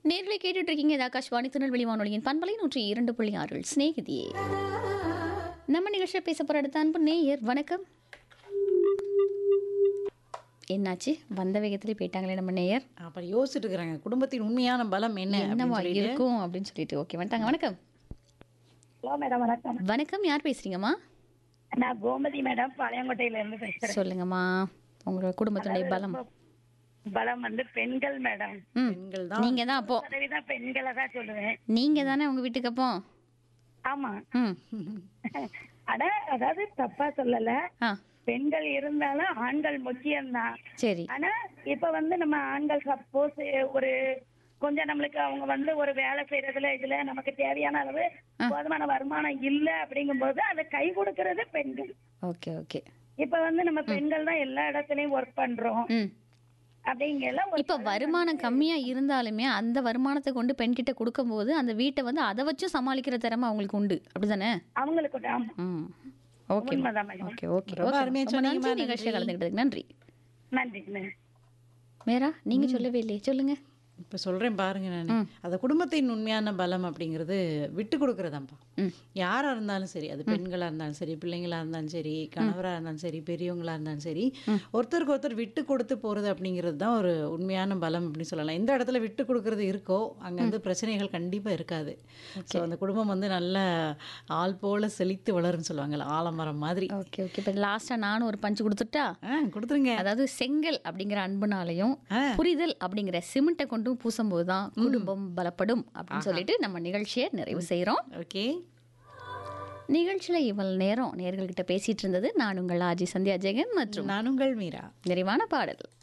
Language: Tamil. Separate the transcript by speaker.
Speaker 1: நேர்களை கேட்டுட்டு இருக்கீங்க இது ஆகாஷ்வாணி திருநெல்வேலி வானொலியின் பண்பலை நூற்றி இரண்டு புள்ளி ஆறு சிநேகிதியே நம்ம நிகழ்ச்சியில் பேச போற அடுத்த அன்பு நேயர் வணக்கம் என்னாச்சு வந்த வேகத்திலே போயிட்டாங்களே நம்ம நேயர்
Speaker 2: அப்புறம் யோசிச்சுட்டு இருக்கிறாங்க குடும்பத்தின் உண்மையான பலம் என்ன அப்படின்னு
Speaker 1: என்னவா
Speaker 2: சொல்லிட்டு.
Speaker 1: இருக்கும் அப்படின்னு சொல்லிட்டு ஓகே வந்துட்டாங்க வணக்கம்
Speaker 3: ஹலோ மேடம் வணக்கம்
Speaker 1: வணக்கம் யார் பேசுறீங்கம்மா
Speaker 3: நான் கோமதி மேடம் பாளையங்கோட்டையில இருந்து பேசுறேன்
Speaker 1: சொல்லுங்கம்மா உங்களோட குடும்பத்தினுடைய பலம்
Speaker 3: பலம் வந்து பெண்கள் மேடம்
Speaker 1: ம்
Speaker 2: பெண்கள் தான்
Speaker 1: நீங்க தான் அப்போ
Speaker 3: சதவீதம் பெண்களை தான் சொல்லுவேன்
Speaker 1: நீங்க தானே உங்க வீட்டுக்கு அப்போ
Speaker 3: ஆமா
Speaker 1: ம்
Speaker 3: ஆனா அதாவது தப்பா சொல்லல
Speaker 1: ஆ
Speaker 3: பெண்கள் இருந்தாலும் ஆண்கள் முக்கியம்தான்
Speaker 1: சரி
Speaker 3: ஆனா இப்ப வந்து நம்ம ஆண்கள் சப்போஸ் ஒரு கொஞ்சம் நம்மளுக்கு அவங்க வந்து ஒரு வேலை செய்யறதுல இதுல நமக்கு தேவையான அளவு போதுமான வருமானம் இல்ல அப்படிங்கும்போது அதை கை கொடுக்கறது பெண்கள்
Speaker 1: ஓகே ஓகே
Speaker 3: இப்ப வந்து நம்ம பெண்கள் தான் எல்லா இடத்துலயும் ஒர்க் பண்றோம்
Speaker 1: ம்
Speaker 3: அப்படிங்கல ஒரு
Speaker 1: இப்ப வருமானம் கம்மியா இருந்தாலுமே அந்த வருமானத்தை கொண்டு பெண்கிட்ட கொடுக்கும்போது அந்த வீட்டை வந்து அதை வச்சு சமாளிக்கிற திறமை அவங்களுக்கு உண்டு அப்படிதானே
Speaker 3: அவங்களுக்கு ஒரு ஆமா.
Speaker 1: ம் ஓகே
Speaker 3: உண்மைதான் மேடம்
Speaker 1: ஓகே ஓகே
Speaker 2: ரொம்ப
Speaker 1: ஓகே
Speaker 2: அருமையா
Speaker 1: ரொம்ப
Speaker 2: சொன்னீங்கம்மா,
Speaker 1: நன்றி நிகழ்ச்சியை
Speaker 2: நன்றி.
Speaker 1: கலந்துக்கிட்டதுக்கு நன்றி
Speaker 3: நன்றி நன்றி
Speaker 1: மேரா நீங்க சொல்லவே இல்லையே சொல்லுங்க
Speaker 2: இப்ப சொல்றேன் பாருங்க நான் அந்த குடும்பத்தின் உண்மையான பலம் அப்படிங்கிறது விட்டு கொடுக்கறதாம்ப்பா
Speaker 1: ம்.
Speaker 2: யாரா இருந்தாலும் சரி அது பெண்களா இருந்தாலும் சரி பிள்ளைங்களா இருந்தாலும் சரி கணவரா இருந்தாலும் சரி பெரியவங்களா இருந்தாலும் சரி ஒருத்தருக்கு ஒருத்தர் விட்டு கொடுத்து போறது அப்படிங்கிறது தான் ஒரு உண்மையான பலம் அப்படின்னு சொல்லலாம் எந்த இடத்துல விட்டு கொடுக்கறது இருக்கோ அங்க வந்து பிரச்சனைகள் கண்டிப்பா இருக்காது ஸோ அந்த குடும்பம் வந்து நல்ல ஆள் போல செழித்து வளரும்னு சொல்லுவாங்கல்ல ஆலமரம் மாதிரி
Speaker 1: ஓகே ஓகே இப்போ லாஸ்டா நானும் ஒரு பஞ்சு கொடுத்துட்டா
Speaker 2: ஆ கொடுத்துருங்க
Speaker 1: அதாவது செங்கல் அப்படிங்கிற அன்புனாலையும்
Speaker 2: ஆ.
Speaker 1: புரிதல் அப்படிங்கிற சிமெண்ட்டை கொண்டும் பூசும்போது தான் குடும்பம் பலப்படும் அப்படின்னு சொல்லிட்டு நம்ம நிகழ்ச்சியை நிறைவு செய்றோம்
Speaker 2: ஓகே
Speaker 1: நிகழ்ச்சியில இவ்வளவு நேரம் நேர்கள்கிட்ட பேசிட்டு இருந்தது நான் உங்கள் ஆஜி சந்தியா ஜெகன் மற்றும்
Speaker 2: நான் உங்கள் மீரா
Speaker 1: நிறைவான பாடல்